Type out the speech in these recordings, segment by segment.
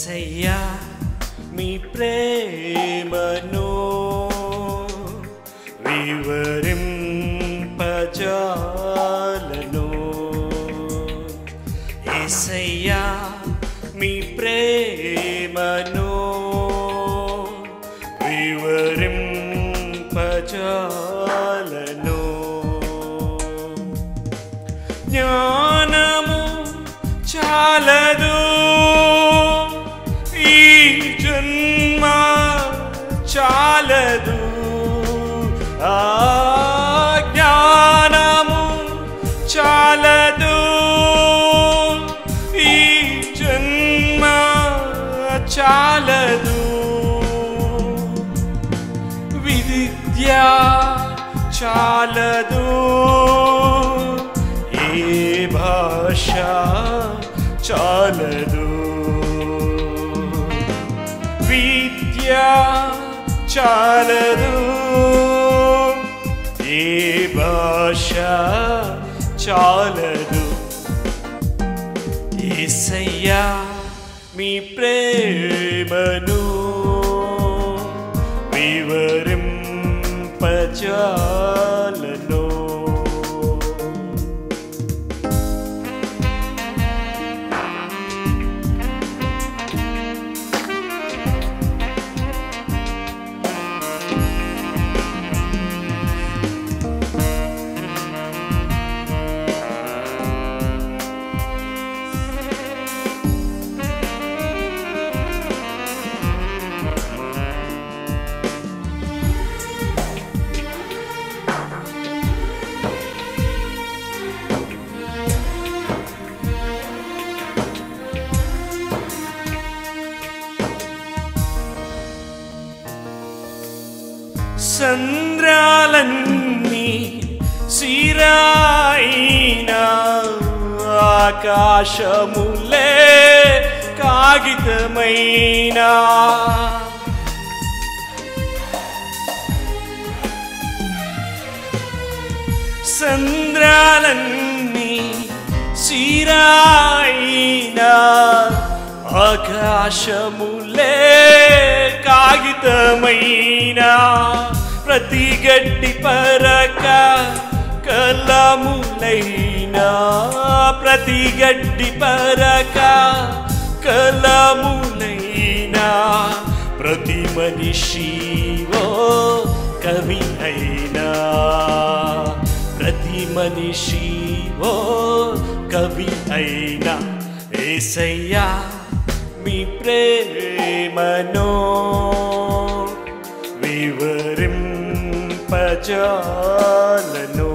ఏసయ్యా మీ ప్రేమను వివరింపజాలను ఏసయ్యా మీ ప్రేమను వివరింపజాలను జ్ఞానము చాలదు ఈ జన్మ చాలదు ఆ జ్ఞానము చాలదు ఈ జన్మ చాలదు విద్య చాలదు ఏ భాష చాలదు విద్య చాలదు ఏ భాష చాలదు ఏసయ్యా మీ ప్రేమను వివరింపజాలను సంద్రాలన్నీ సిరాయిన ఆకాశములే కాగితమైనా సంద్రాలన్నీ సిరాయిన ఆకాశములే కాగితమైన ప్రతి గడ్డి పరక కలములైనా ప్రతి గడ్డి పరక కలములైనా ప్రతి మనిషి ఓ కవి అయినా ప్రతి మనిషి ఓ కవి అయినా ఏసయ్యా మీ ప్రేమను వివరింపజాలను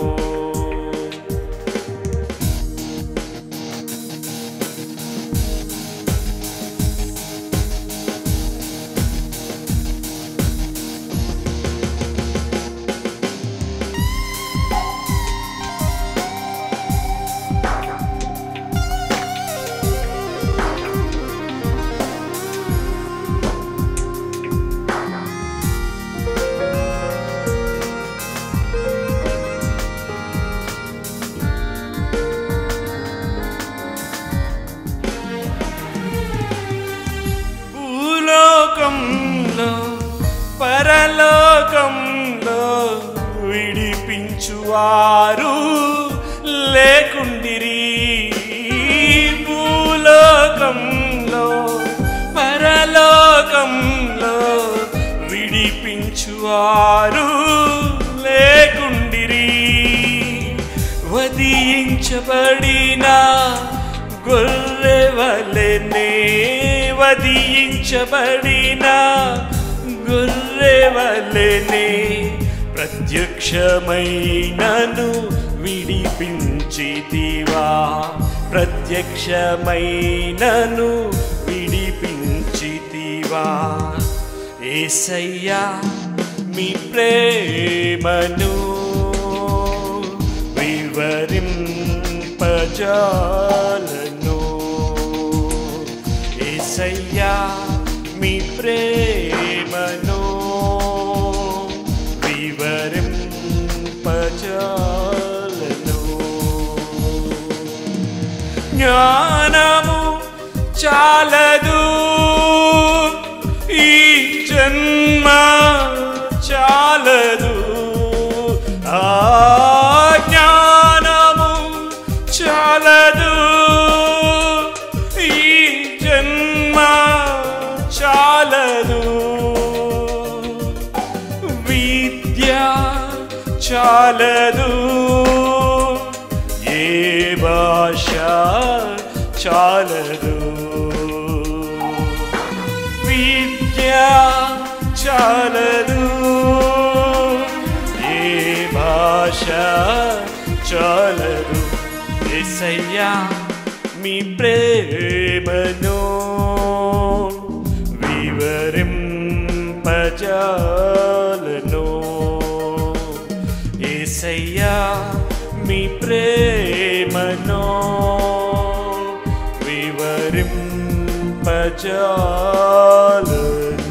భూలోకంలో పరలోకంలో విడిపించువారు లేకుండిరి భూలోకంలో పరలోకంలో విడిపించువారు లేకుండిరి వధించబడిన గొర్రె వలెనే వధించబడిన గొర్రె వలెనే ప్రత్యక్షమైనను విడిపించితివా ప్రత్యక్షమైనను విడిపించితివా ఏసయ్యా మీ ప్రేమను వివరింపజాలను ఏసయ్యా మీ ప్రేమను వివరింపజాలను జ్ఞానము చాలదు చాలదు ఏ భాష చాలదు విద్య చాలదు ఏ భాష చాలదు ఎసయ్యా మీ ప్రేమను వివరింపజాలను ఏసయ్యా మీ ప్రేమను వివరింపజాలను